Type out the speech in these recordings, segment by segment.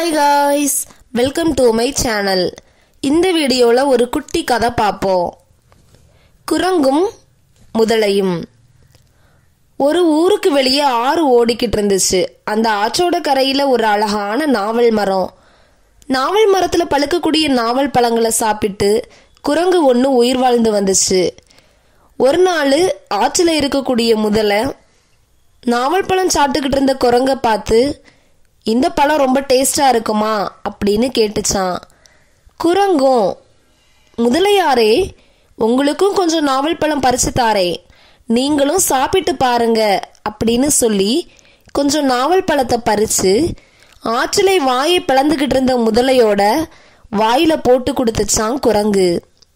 hi guys welcome to my channel இந்த வீடியோவில் ஒரு குட்டி கதை பார்ப்போம் குரங்கும் முதலையும் ஒரு ஊருக்கு வெளியே ஆறு ஓடிக்கிட்டு இருந்துச்சு அந்த ஆற்றோட கரையில் ஒரு அழகான நாவல் மரம் நாவல் மரத்தில் பழுக்கக்கூடிய நாவல் பழங்களை சாப்பிட்டு குரங்கு ஒன்று உயிர் வாழ்ந்து வந்துச்சு ஒரு நாள் ஆற்றில் இருக்கக்கூடிய முதலை நாவல் பழம் சாப்பிட்டுக்கிட்டு இருந்த குரங்க பார்த்து இந்த பழம் ரொம்ப டேஸ்டா இருக்குமா அப்படின்னு கேட்டுச்சான் குரங்கும் முதலையாரே உங்களுக்கும் கொஞ்சம் நாவல் பழம் பறிச்சு தாரேன் நீங்களும் சாப்பிட்டு பாருங்க அப்படின்னு சொல்லி கொஞ்சம் நாவல் பழத்தை பறிச்சு ஆற்றிலை வாயை பிளந்துக்கிட்டு இருந்த முதலையோட வாயில போட்டு கொடுத்துச்சான் குரங்கு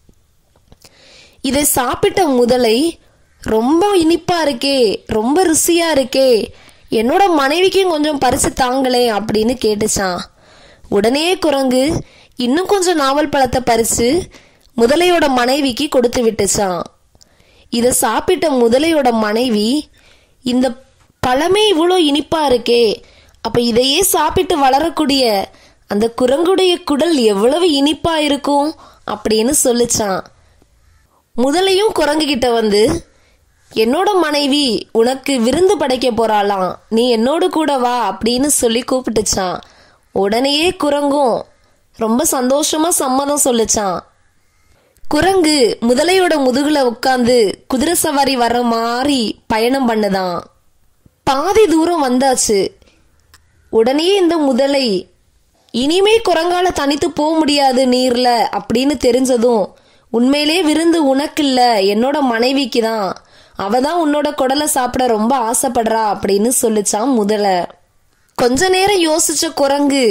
இதை சாப்பிட்ட முதலை ரொம்ப இனிப்பா இருக்கே ரொம்ப ருசியா இருக்கே என்னோட மனைவிக்கும் கொஞ்சம் பரிசு தாங்களே அப்படின்னு கேட்டுச்சான் உடனே குரங்கு இன்னும் கொஞ்சம் நாவல் பழத்தை பறிச்சு முதலையோட மனைவிக்கு கொடுத்து விட்டுச்சான் இதை சாப்பிட்ட முதலையோட மனைவி இந்த பழமே இவ்வளோ இனிப்பா இருக்கே அப்ப இதையே சாப்பிட்டு வளரக்கூடிய அந்த குரங்குடைய குடல் எவ்வளவு இனிப்பா இருக்கும் அப்படின்னு சொல்லிச்சான் முதலையும் குரங்கு கிட்ட வந்து என்னோட மனைவி உனக்கு விருந்து படைக்க போறாளாம் நீ என்னோடு கூட வா அப்படின்னு சொல்லி கூப்பிட்டுச்சான் உடனேயே குரங்கும் ரொம்ப சந்தோஷமா சம்மதம் சொல்லுச்சான் குரங்கு முதலையோட முதுகுல உட்காந்து குதிரை சவாரி வர்ற மாதிரி பயணம் பண்ணுதான் பாதி தூரம் வந்தாச்சு உடனே இந்த முதலை இனிமே குரங்கால தனித்து போக முடியாது நீர்ல அப்படின்னு தெரிஞ்சதும் உண்மையிலே விருந்து உனக்கு இல்ல என்னோட மனைவிக்கு தான் அவ தான் உன்னோட குடலை சாப்பிட ரொம்ப ஆசைப்படுறா அப்படின்னு சொல்லிச்சான் முதலை கொஞ்ச நேரம் யோசிச்ச குரங்கு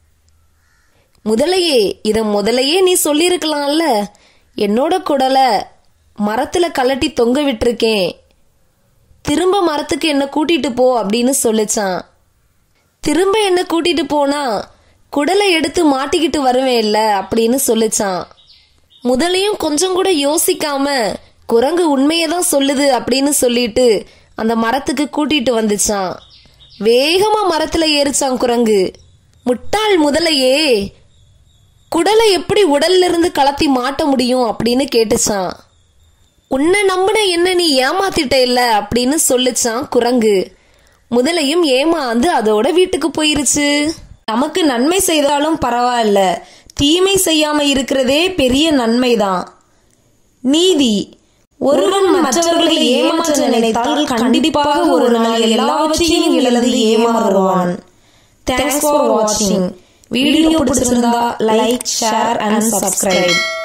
முதலையே இத முதலையே நீ சொல்லியிருக்கலாம்ல என்னோட குடலை மரத்துல கலட்டி தொங்க விட்டிருக்கேன் திரும்ப மரத்துக்கு என்ன கூட்டிட்டு போ அப்படின்னு சொல்லிச்சான் திரும்ப என்ன கூட்டிட்டு போனா குடலை எடுத்து மாட்டிக்கிட்டு வருவேன் இல்ல அப்படின்னு சொல்லிச்சான் முதலையும் கொஞ்சம் கூட யோசிக்காம குரங்கு உண்மையை தான் சொல்லுது அப்படின்னு சொல்லிட்டு அந்த மரத்துக்கு கூட்டிட்டு வந்துச்சான் வேகமா மரத்துல ஏறிச்சான் குரங்கு முட்டாள் முதலையே குடலை எப்படி உடல்ல இருந்து கலத்தி மாட்ட முடியும் அப்படின்னு கேட்டுச்சான் உன்னை நம்பின என்ன நீ ஏமாத்திட்ட இல்ல அப்படின்னு சொல்லிச்சான் குரங்கு முதலையும் ஏமாந்து அதோட வீட்டுக்கு போயிருச்சு நமக்கு நன்மை செய்தாலும் பரவாயில்ல தீமை செய்யாம இருக்கிறதே பெரிய நன்மைதான் நீதி ஒருவன் மற்றவர்களை ஏமாற்ற நினைத்தால் கண்டிப்பாக ஒரு நாள் எல்லாவற்றையும் இழந்து ஏமாறுவான் தேங்க்ஸ் ஃபார் வாட்சிங் வீடியோ பிடிச்சிருந்தா லைக் ஷேர் அண்ட் சப்ஸ்கிரைப்